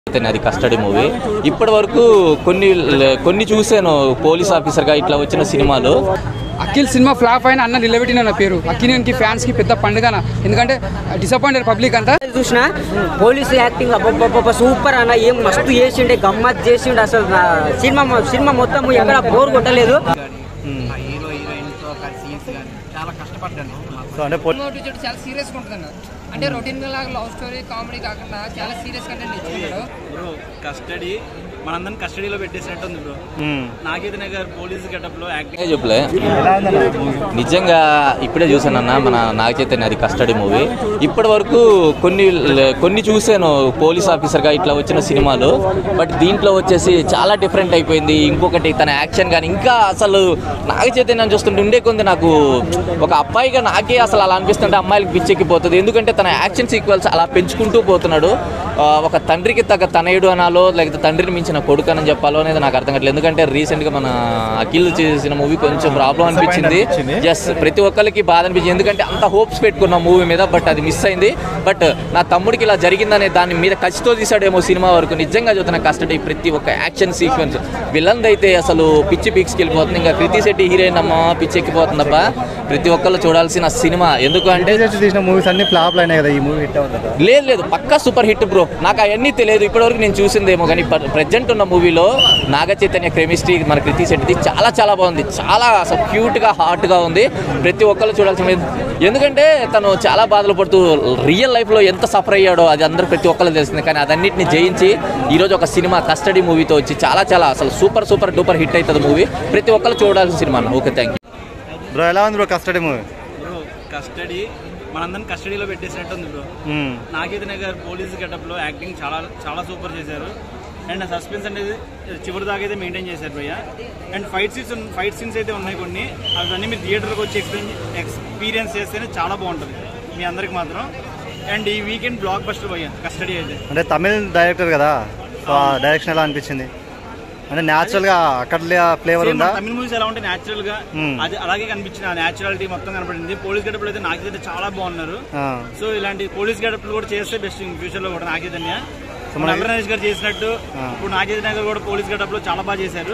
అయితే అది custody movie ఇప్పటి వరకు కొన్ని కొన్ని చూశాను పోలీస్ ఆఫీసర్గా ఇట్లా వచ్చిన సినిమాలు అఖిల్ సినిమా ఫ్లాప్ అయిన అన్న నిలబెట్టిన నా పేరు అఖిలేనికి ఫ్యాన్స్ కి పెద్ద పండుగ ఎందుకంటే డిసప్పాయింటెడ్ పబ్లిక్ అంతా చూసిన పోలీసు యాక్టింగ్ అబ్బబ్బబ్బ సూపర్ అన్న ఏం మస్తు చేసిండే గమ్మత్ చేసిండే అసలు నా సినిమా మొ- సినిమా మొత్తం ఎక్కడ బోర్ కొట్టలేదు ఆ హీరో హీరోయిన్తో కలిసి సీన్స్ కానీ చాలా కష్టపడ్డాను సో అంటే పో- సినిమా చూసి చాలా సీరియస్గా ఉంటుంది అన్న అంటే రొటీన్ లాగా లవ్ స్టోరీ కామెడీ కాకుండా చాలా సీరియస్ కంటెంట్ ఇచ్చుకుంటాడు బ్రో కస్టడీ మనందరం కస్టడీలో పెట్టేసినట్టు ఉంది బ్రో మ్మ్. నాగేత్ నగర్ పోలీస్ గెటప్ లో యాక్టింగ్ ఏ చెప్పలే నిజంగా ఇప్పుడే చూసానన్న మన నాగ చైతన్య అది కస్టడీ మూవీ ఇప్పటి వరకు కొన్ని కొన్ని చూశాను పోలీస్ ఆఫీసర్గా ఇట్లా వచ్చిన సినిమాలు బట్ దీంట్లో వచ్చేసి చాలా డిఫరెంట్ అయిపోయింది ఇంకొకటి తన యాక్షన్ కానీ ఇంకా అసలు నాగ చైతన్యం చూస్తుంటే ఉండే కొంది నాకు ఒక అబ్బాయిగా నాకే అసలు అలా అనిపిస్తుంటే అమ్మాయిలకు పిచ్చెక్కిపోతుంది ఎందుకంటే తన యాక్షన్ సీక్వెల్స్ అలా పెంచుకుంటూ పోతున్నాడు ఆ, ఒక తండ్రికి తగ్గ తనయుడు అనాలో లేకపోతే తండ్రిని మించిన కొడుకు అని చెప్పాలో అనేది నాకు అర్థం కావట్లేదు ఎందుకంటే రీసెంట్గా మన అఖిల్ చేసిన మూవీ కొంచెం ప్రాబ్లం అనిపించింది ఎస్ ప్రతి ఒక్కరికి బాధ అనిపించింది ఎందుకంటే అంత హోప్స్ పెట్టుకున్న మూవీ మీద బట్ అది మిస్ అయింది బట్ నా తమ్ముడికి ఇలా జరిగిందనే దాని మీద కసితో తీసాడేమో సినిమా వరకు నిజంగా చూస్తున్న కస్టడీ ప్రతి ఒక్క యాక్షన్ సీక్వెన్స్ విలన్ అయితే అసలు పిచ్చి పీక్స్కి వెళ్ళిపోతుంది ఇంకా కృతి శెట్టి హీరోయిన్ అమ్మ పిచ్చి ఎక్కిపోతుందప్ప ప్రతి ఒక్కళ్ళు చూడాల్సిన సినిమా ఎందుకు అంటే రీసెంట్ తీసిన మూవీస్ అన్ని ఫ్లాప్ అయినాయి కదా ఈ మూవీ హిట్ అవుతుంది కదా లేదు లేదు పక్కా సూపర్ హిట్ బ్రో నాకు అవన్నీ తెలియదు ఇప్పటివరకు నేను చూసిందేమో కానీ ప్రజెంట్ ఉన్న మూవీలో నాగ చైతన్య కెమిస్ట్రీ మన కృతి శెట్టిది చాలా చాలా బాగుంది చాలా అసలు క్యూట్గా హార్ట్గా ఉంది ప్రతి ఒక్కళ్ళు చూడాల్సిన ఎందుకంటే తను చాలా బాధలు పడుతూ రియల్ లైఫ్లో ఎంత సఫర్ అయ్యాడో అది అందరూ ప్రతి ఒక్కళ్ళు తెలిసింది కానీ అదన్నిటిని జయించి ఈరోజు ఒక సినిమా కస్టడీ మూవీతో వచ్చి చాలా చాలా అసలు సూపర్ సూపర్ డూపర్ హిట్ అవుతుంది మూవీ ప్రతి ఒక్కళ్ళు చూడాల్సిన సినిమా అన్న ఓకే థ్యాంక్ యూ బ్రో ఎలా ఉంది bro Custody movie bro Custody మనందరం కస్టడీలో పెట్టేసినట్టు ఉంది బ్రో నాగేత్ నగర్ పోలీస్ గెటప్ లో యాక్టింగ్ చాలా చాలా సూపర్ చేశారు అండ్ సస్పెన్స్ అనేది చివరి దాకా అయితే మెయింటైన్ చేశారు భయ్య and fight scenes fight scenes అయితే ఉన్నాయి కొన్ని అవన్నీ మీరు థియేటర్కి వచ్చి ఎక్స్పీరియన్స్ ఎక్స్పీరియన్స్ చేస్తేనే చాలా బాగుంటుంది మీ అందరికి మాత్రం అండ్ ఈ వీకెండ్ బ్లాక్ బస్టర్ భయ్య కస్టడీ అయితే అంటే తమిళ్ డైరెక్టర్ కదా సో ఆ డైరెక్షన్ ఎలా అనిపించింది అంటే న్యాచురల్ గా అక్కడ ఫ్లేవర్ Same ఉందా మన తమిళ మూవీస్ ఎలా ఉంటాయి న్యాచురల్ గా Hmm. అది అలాగే కనిపించింది ఆ న్యాచురాలిటీ మొత్తం కనపడింది పోలీస్ గడపలు అయితే నాకైతే చాలా బాగున్నారు ఆ. సో ఇలాంటి పోలీస్ గడపలు కూడా చేస్తే బెస్ట్ ఇన్ ఫ్యూచర్ లో కూడా నాగేతన్య సో మన- నల్లనరేష్ గారు చేసినట్టు ఆ. ఇప్పుడు నాగేతన్య గారు కూడా పోలీస్ గడపలో చాలా బాగా చేశారు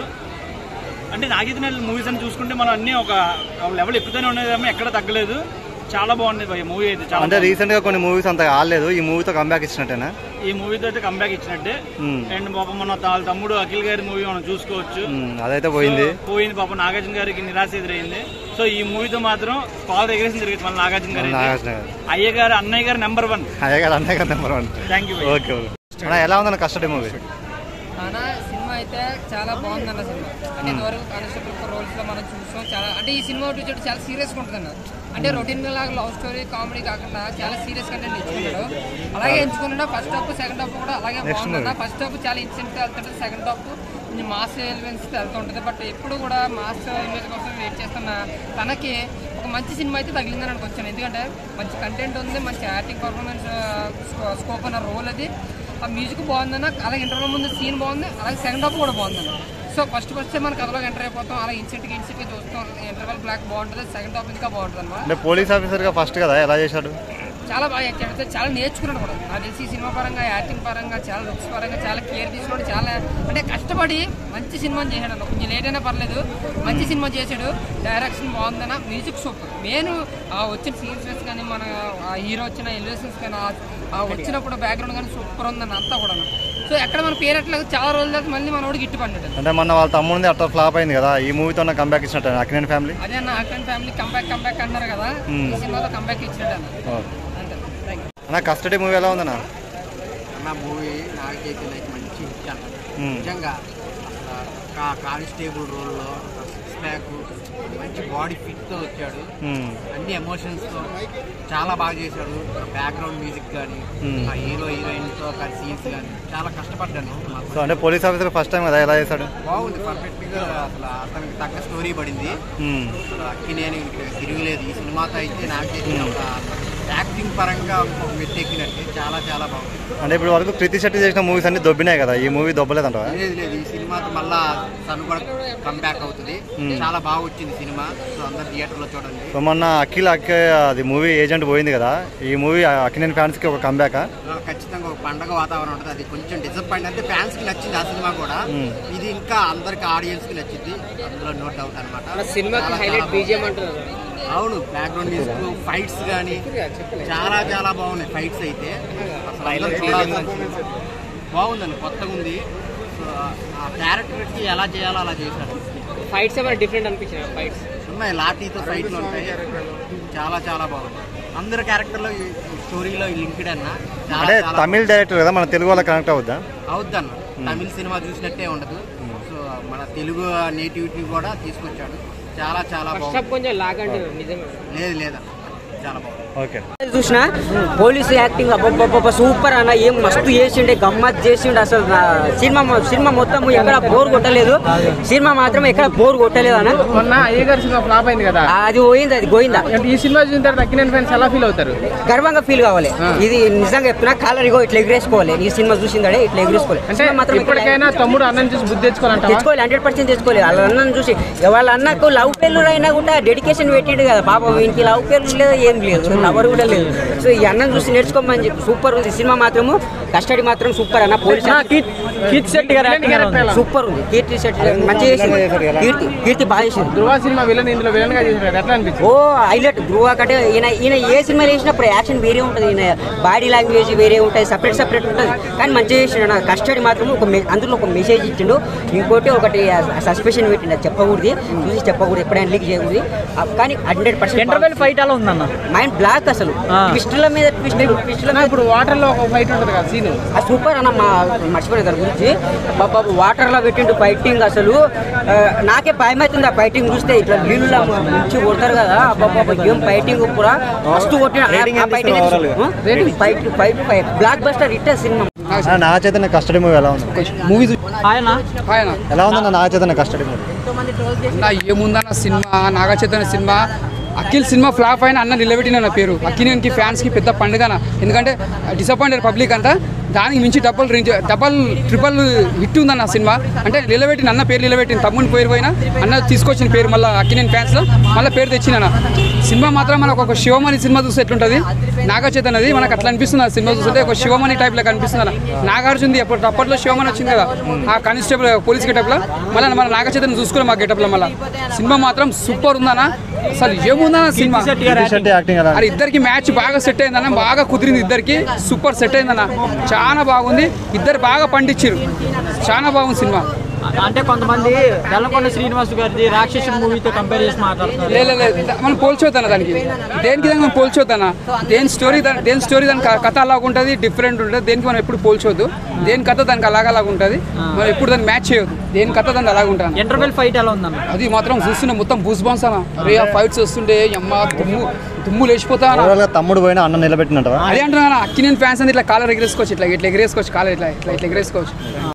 అంటే నాగేతన్య మూవీస్ అని చూసుకుంటే మనం అన్ని ఒక లెవెల్ ఎక్కుతూనే ఉన్నది కానీ ఎక్కడ తగ్గలేదు చాలా బాగుంది భయ్య మూవీ అయితే చాలా అంటే బాగుంది. రీసెంట్ గా కొన్ని మూవీస్ అంత ఆడలేదు ఈ మూవీతో కంబ్యాక్ ఇచ్చినట్టేనా ఈ మూవీతో అయితే కంబ్యాక్ ఇచ్చినట్టే Hmm. అండ్ పాపం మన తా- తమ్ముడు అఖిల్ గారి మూవీ మనం చూసుకోవచ్చు మ్మ్, అదైతే పోయింది సో, పోయింది పాప నాగార్జున గారికి నిరాశ ఎదురైంది సో ఈ మూవీతో మాత్రం కాల్ ఎగరేసిన జరిగింది మన నాగార్జున గారు అయితే. నాగార్జున గారు అయ్య గారు అన్నయ్య గారు నెంబర్ వన్ అదే కదా అన్నయ్య కదా number one thank you okay okay అన్న ఎలా ఉందన్న కస్టడీ మూవీ అన్న సినిమా అయితే చాలా బాగుంది అన్న సినిమా అంటే ఇంతవరకు కానిస్టేబుల్ రోల్స్ లో మనం చూసాం చాలా అంటే ఈ సినిమా చూసి చాలా సీరియస్గా ఉంటుంది అన్న అంటే రొటీన్ లాగా లవ్ స్టోరీ కామెడీ కాకుండా చాలా సీరియస్ కంటెంట్ ఎంచుకున్నాడు అలాగే ఎంచుకున్నాడు ఫస్ట్ హాఫ్ సెకండ్ హాఫ్ కూడా అలాగే బాగుంది అన్న ఫస్ట్ హాఫ్ చాలా ఇన్సెంట్ వెళ్తుంటుంది సెకండ్ హాఫ్ కొంచెం మాస్ ఎలిమెంట్స్ వెళ్తుంటుంది బట్ ఎప్పుడు కూడా మాస్ ఇమేజ్ కోసం వెయిట్ చేస్తున్న తనకి ఒక మంచి సినిమా అయితే తగిలిందని అనుకొచ్చాను ఎందుకంటే మంచి కంటెంట్ ఉంది మంచి యాక్టింగ్ పర్ఫార్మెన్స్ స్కోప్ అన్న రోల్ అది ఆ మ్యూజిక్ బాగుందన్న అలాగే ఇంటర్వ్యూ ముందు సీన్ బాగుంది అలాగే సెకండ్ హాఫ్ కూడా బాగుందన్న సో ఫస్ట్ ఫస్ట్ మన కథలోకి ఎంటర్ అయిపోతాం అలా ఇన్సెంట్కి ఇన్సెంట్గా చూస్తాం ఇంటర్వల్ బ్లాక్ బాగుంటుంది సెకండ్ హాఫ్ ఇంకా బాగుంటుంది అన్నమాట అంటే పోలీస్ ఆఫీసర్ గా ఫస్ట్ కదా ఎలా చేశాడు చాలా బాగా యాక్ట్ చేస్తాడు చాలా నేర్చుకున్నాడు కూడా నాకు తెలిసి ఈ సినిమా పరంగా యాక్టింగ్ పరంగా చాలా లుక్స్ పరంగా చాలా కేర్ తీసుకున్నాడు చాలా అంటే కష్టపడి మంచి సినిమాని చేశాడు అన్న కొంచెం లేట్ అయినా పర్లేదు మంచి సినిమా చేశాడు డైరెక్షన్ బాగుందన్న మ్యూజిక్ సూపర్ మెయిన్ ఆ వచ్చిన సీన్స్ కానీ మన ఆ హీరో వచ్చిన ఎలివేషన్స్ కానీ ఆ- ఆ వచ్చినప్పుడు బ్యాక్గ్రౌండ్ కానీ సూపర్ ఉందన్న అంతా కూడా సో ఎక్కడ మన పేరు ఎట్లా చాలా రోజుల తర్వాత మళ్ళీ మన వాడికి ఇట్టుపడ్డాడు అంటే మొన్న వాళ్ళ తమ్ముడిది అట్లా ఫ్లాప్ అయింది కదా ఈ మూవీతో కంబ్యాక్ ఇచ్చినట్టు అక్కినేని ఫ్యామిలీ అదే అన్న అక్కడ ఫ్యామిలీ కంబ్యాక్ కంబ్యాక్ అన్నారు కదా ఈ సినిమాతో కంబ్యాక్ ఇచ్చినట్టు అన్న అంతే థ్యాంక్ యూ అన్న కస్టడీ మూవీ ఎలా ఉందన్న అన్న మూవీ నాకైతే లైక్ మంచి హిట్ అన్న మ్మ్. నిజంగా అసలు కా కానిస్టేబుల్ రోల్లో సిక్స్ ప్యాక్ మంచి బాడీ ఫిట్తో వచ్చాడు మ్మ్. అన్ని ఎమోషన్స్తో చాలా బాగా చేశాడు బ్యాక్గ్రౌండ్ మ్యూజిక్ కానీ మ్మ్. ఆ హీరో హీరోయిన్తో కలిసి సీన్స్ కానీ చాలా కష్టపడ్డాను నాకు సో అంటే పోలీస్ ఆఫీసర్ ఫస్ట్ టైం కదా ఎలా చేశాడు బాగుంది పర్ఫెక్ట్గా అసలు అతనికి తగ్గ స్టోరీ పడింది మ్మ్. అసలు అక్కినేని తిరగలేదు ఈ సినిమాతో అయితే నాకైతే ఒక యాక్టింగ్ పరంగా ఒక మెట్టు ఎక్కినట్టే చాలా చాలా బాగుంది అంటే ఇప్పుడు వరకు కృతి శెట్టి చేసిన మూవీస్ అన్ని దొబ్బినాయి కదా ఈ మూవీ దొబ్బలేదంటావా లేదు లేదు ఈ సినిమాతో మళ్ళా తను కూడా కంబ్యాక్ అవుతుంది చాలా బాగా వచ్చింది సినిమా సో అందరు థియేటర్లో చూడండి సో మొన్న అఖిల్ అక్క అది మూవీ ఏజెంట్ పోయింది కదా ఈ మూవీ అఖిలేని ఫ్యాన్స్కి ఒక కంబ్యాక్ ఆ, ఖచ్చితంగా ఒక పండగ వాతావరణం ఉంటుంది అది కొంచెం డిసప్పాయింట్ అంటే ఫ్యాన్స్ కి నచ్చింది ఆ సినిమా కూడా ఇది ఇంకా అందరికి ఆడియన్స్ కి నచ్చింది అందులో నో డౌట్ అనమాట సినిమాకి హైలైట్ బీజిఎం అంటున్నారు అవును బ్యాక్గ్రౌండ్ మ్యూజిక్ ఫైట్స్ కానీ చాలా చాలా బాగున్నాయి ఫైట్స్ అయితే అసలు అందరూ చూడాల్సిన సినిమా. బాగుందండి కొత్తగా ఉంది సో ఆ క్యారెక్టర్కి ఎలా చేయాలో అలా చేశాడు ఫైట్స్ ఏమైనా డిఫరెంట్ అనిపించాయి ఫైట్స్ ఉన్నాయి లాఠీతో ఫైట్లు ఉంటాయి చాలా చాలా బాగుంది అందరు క్యారెక్టర్లో ఈ స్టోరీలో లింక్డ్ అన్న చాలా అంటే చాలా తమిళ్ డైరెక్టర్ కదా మన తెలుగు వాళ్ళకి కనెక్ట్ అవుద్దా అవుద్దన్న తమిళ సినిమా చూసినట్టే ఉండదు సో మన తెలుగు నేటివిటీ కూడా తీసుకొచ్చాడు చాలా చాలా బాగుంది కొంచెం లాగ్ అంటారు నిజమే లేదు లేదన్న చాలా బాగుంది ఓకే చూసిన పోలీసు యాక్టింగ్ అబ్బబ్బబ్బ సూపర్ అన్న ఏం మస్తు చేసిండే గమ్మత్ చేసిండే అసలు నా సినిమా మొ- సినిమా మొత్తం ఎక్కడ బోర్ కొట్టలేదు సినిమా మాత్రం ఎక్కడ బోర్ కొట్టలేదు అన్న మొన్న అయ్యగారి సినిమా ఫ్లాప్ అయింది కదా అది పోయింది అది పోయిందా అంటే ఈ సినిమా చూసిన తర్వాత అక్కినేని ఫ్యాన్స్ ఎలా ఫీల్ అవుతారు గర్వంగా ఫీల్ కావాలి ఇది నిజంగా చెప్తున్నా కాలర్ ఇగో ఇట్లా ఎగిరేసుకోవాలి ఈ సినిమా చూసిందడే ఇట్లా ఎగిరేసుకోవాలి అంటే సినిమా మాత్రం ఇప్పటికైనా తమ్ముడు అన్నం చూసి బుద్ధి తెచ్చుకోవాలంట తెచ్చుకోవాలి హండ్రెడ్ పర్సెంట్ తెచ్చుకోవాలి వాళ్ళ అన్నను చూసి వాళ్ళ అన్నకు లవ్ ఫెయిల్యూర్ అయినా కూడా డెడికేషన్ పెట్టిండు కదా పాపం వీనికి లవ్ ఫెయిల్యూర్ లేదు ఏం లేదు లవర్ కూడా లేదు సో ఈ అన్నం చూసి నేర్చుకోమని చెప్పి సూపర్ ఉంది సినిమా మాత్రము కస్టడీ మాత్రం సూపర్ అన్న పోలీస్ కీర్తి శెట్టి గారు acting ఎలా ఉంది? సూపర్ ఉంది కీర్తి శెట్టి మంచిగా చేసింది కీర్తి కీర్తి బాగా చేసింది ధృవ సినిమా విలన్ ఇందులో విలన్ గా చేశారు కదా, ఎట్లా అనిపించింది ఓ హైలైట్ ధ్రువ కంటే ఈయన ఈయన ఏ సినిమా వేసినప్పుడు యాక్షన్ వేరే ఉంటుంది ఈయన బాడీ లాంగ్వేజ్ వేరే ఉంటుంది సపరేట్ సపరేట్ ఉంటుంది కానీ మంచిగా చేసిండు నా కస్టడీ మాత్రం ఒక మె- అందులో ఒక మెసేజ్ ఇచ్చిండు ఇంకోటి ఒకటి సస్పెషన్ పెట్టిండు అది చెప్పకూడదు చూసి చెప్పకూడదు ఎప్పుడైనా లీక్ చేయకూడదు ఆ, కానీ హండ్రెడ్ పర్సెంట్ ఫైట్ అలా ఉందన్న మైండ్ బ్లాక్ అసలు ట్విస్టుల మీద ట్విస్ట్ ట్విస్టుల మీద ఇప్పుడు వాటర్ లో ఒక ఫైట్ ఉంటుంది కదా సీన్ ఆ సూపర్ అన్న మా మర్చిపోయిన దాని గురించి బాబా వాటర్లో పెట్టిండు ఫైటింగ్ అసలు ఆ, నాకే భయం అవుతుంది ఆ ఫైటింగ్ చూస్తే ఇట్లా నీళ్ళు నుంచి కొడతారు కదా బాబా ఏం ఫైటింగ్ కూడా మస్తు కొట్టిన fighting fight fight blockbuster ఇట్టే సినిమా ఆ, నా చైతన్య కస్టడీ మూవీ ఎలా ఉంది మూవీ ఆయన ఆయన ఎలా ఉందన్న నా చైతన్య కస్టడీ మూవీ అన్న ఏముందన్న సినిమా నాగ చైతన్య సినిమా అఖిల్ సినిమా ఫ్లాప్ అయిన అన్న నిలబెట్టిన నా పేరు అఖిలేనికి ఫ్యాన్స్కి పెద్ద పండుగన ఎందుకంటే డిసప్పాయింటెడ్ పబ్లిక్ అంతా దానికి మించి double range double triple hit ఉందన్న సినిమా అంటే నిలబెట్టిన అన్న పేరు నిలబెట్టిన తమ్ముని పేరు పోయినా అన్న తీసుకొచ్చిన పేరు మళ్ళీ అక్కినేని ఫ్యాన్స్లో మళ్ళీ పేరు తెచ్చిన సినిమా మాత్రం మనకు ఒక శివమణి సినిమా చూస్తే ఎట్లుంటుంది నాగ చైతన్యది మనకు అట్లా అనిపిస్తుంది ఆ సినిమా చూస్తుంటే ఒక శివమణి టైప్లో కనిపిస్తుంది అన్న నాగార్జునది అప్పుడు అప్పట్లో శివమణి వచ్చింది కదా ఆ కానిస్టేబుల్ పోలీస్ గెటప్లో మళ్ళీ మన నాగ చైతన్య చూసుకున్నాం మా గెటప్లో మళ్ళీ సినిమా మాత్రం సూపర్ ఉందన్న అసలు ఏముందన్న సినిమా కృతి శెట్టి యాక్టింగ్ ఎలా అది ఇద్దరికి మ్యాచ్ బాగా సెట్ అయిందన్న బాగా కుదిరింది ఇద్దరికి సూపర్ సెట్ అయిందన్న చాలా బాగుంది ఇద్దరు బాగా పండించారు చాలా బాగుంది సినిమా అంటే కొంతమంది తెల్లకొండ శ్రీనివాస్ గారిది రాక్షసు మూవీతో కంపేర్ చేసి మాట్లాడుతున్నారు లే లే, లే, మనం పోల్చొద్దన్న దానికి దేనికి దానికి మనం పోల్చొద్దన్న దేని స్టోరీ దాని దేని స్టోరీ దాని క- కథ అలాగ ఉంటుంది డిఫరెంట్ ఉంటుంది దేనికి మనం ఎప్పుడు పోల్చొద్దు దేని కథ దానికి అలాగ అలాగ ఉంటుంది మనం ఎప్పుడు దాన్ని మ్యాచ్ చేయొద్దు దేని కథ దానికి అలాగ ఉంటుంది ఇంటర్వెల్ ఫైట్ ఎలా ఉందన్న అది మాత్రం చూస్తుండే మొత్తం బూస్ బాన్స్ అన్న రే ఆ ఫైట్స్ వస్తుండే అమ్మ దుమ్ము దుమ్ము లేచిపోతా అన్న ఓవరాల్ గా తమ్ముడు పోయినా అన్న నిలబెట్టినట్టవా అదే అంటున్నా అక్కి నేను ఫ్యాన్స్ అంతా ఇట్లా కాలర్ ఎగరేసుకోవచ్చు ఇట్లా ఇట్లా ఎగరేసుకోవచ్చు కాలర్ ఇట్లా ఇట్లా ఇట్లా ఎగరేసుకోవచ్చు